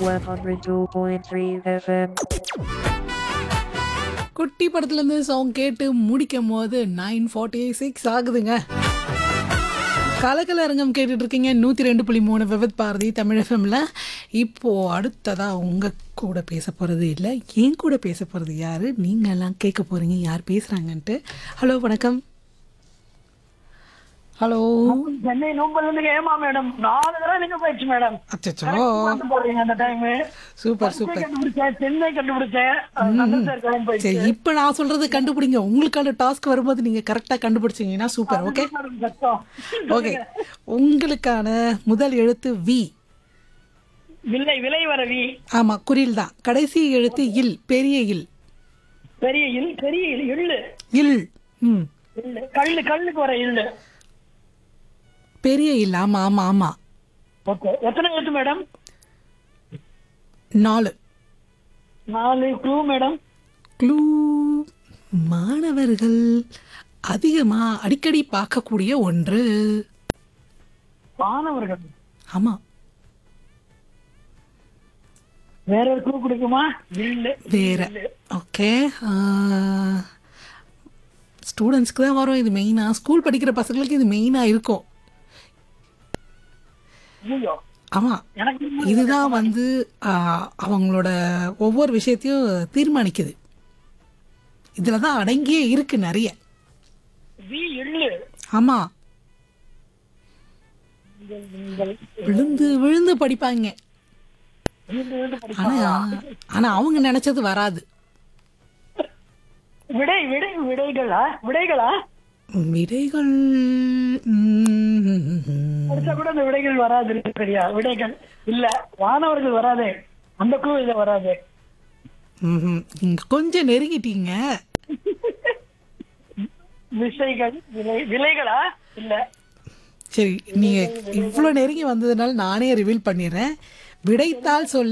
102.3 FM. குட்டி படத்துலேருந்து song கேட்டு முடிக்கும் போது நைன் ஃபார்ட்டி சிக்ஸ் ஆகுதுங்க கலக்கல அரங்கம் கேட்டுட்டு இருக்கீங்க நூற்றி ரெண்டு புள்ளி மூணு விவத் பாரதி தமிழ் எஃப்எம்ல இப்போது அடுத்ததாக உங்கள் கூட பேச போகிறது இல்லை என் கூட பேச போகிறது யார் நீங்கள்லாம் கேட்க போகிறீங்க யார் பேசுகிறாங்கன்ட்டு ஹலோ வணக்கம் ஹலோ சென்னை நூம்பல்ல இருந்து ஏமா மேடம் நாலு தடவை நீங்க போயிடுச்சு மேடம் அச்சச்சோ பார்த்து போடுறீங்க அந்த டைம் சூப்பர் சூப்பர் கண்டுபிடிச்சேன் சென்னை கண்டுபிடிச்சேன் அது சந்திரசேகர் கிளம்பி போயிடுச்சு சரி இப்போ நான் சொல்கிறது கண்டுபிடிங்க உங்களுக்கான டாஸ்க் வரும்போது நீங்கள் கரெக்டாக கண்டுபிடிச்சிங்கன்னா சூப்பர் ஓகே மேடம் கஷ்டம் ஓகே உங்களுக்கான முதல் எழுத்து வி விலை விலை வரவி ஆமா குறில் தான் கடைசி எழுத்து இல் பெரிய இல் பெரிய இல் பெரிய இல் எள்ளு இல் ம் இல்லு கல்லு கல்லுக்கு வர இல்லு பெரிய இல் ஆமா ஆமா ஆமா ஓகே எத்தனை எழுத்து மேடம் நாலு நாலு க்ளூ மேடம் க்ளூ மாணவர்கள் அதிகமா அடிக்கடி பார்க்கக்கூடிய ஒன்று மாணவர்கள் ஆமா வேற ஒரு க்ளூ கொடுக்குமா இல்லு வேற ஓகே ஸ்டூடெண்ட்ஸ்க்கு தான் வரும் இது மெயினாக ஸ்கூல் படிக்கிற பசங்களுக்கு இது மெயினாக இருக்கும் ஐயோ ஆமாம் எனக்கு இதுதான் வந்து ஆ, அவங்களோட ஒவ்வொரு விஷயத்தையும் தீர்மானிக்குது இதில் தான் அடங்கியே இருக்கு நிறைய வி எள்ளு ஆமாம் நீங்கள் நீங்கள் விழுந்து விழுந்து படிப்பாங்க விழுந்து விழுந்து படி- ஆனால் ஆனால் அவங்க நினச்சது வராது விடை விடை விடைகளா விடைகளா விடைகள் ம், படிச்சா கூட அந்த விடைகள் வராது சரியா விடைகள் இல்ல மாணவர்கள் வராதே அந்த குழு இத வராது ம்ஹும். நீங்க கொஞ்சம் நெருங்கிட்டீங்க விசைகள் விலை விலைகளா இல்ல சரி நீங்க இவ்வளோ நெருங்கி வந்ததுனால நானே ரிவீல் பண்ணிடுறேன் விடைத்தாள் சொல்ல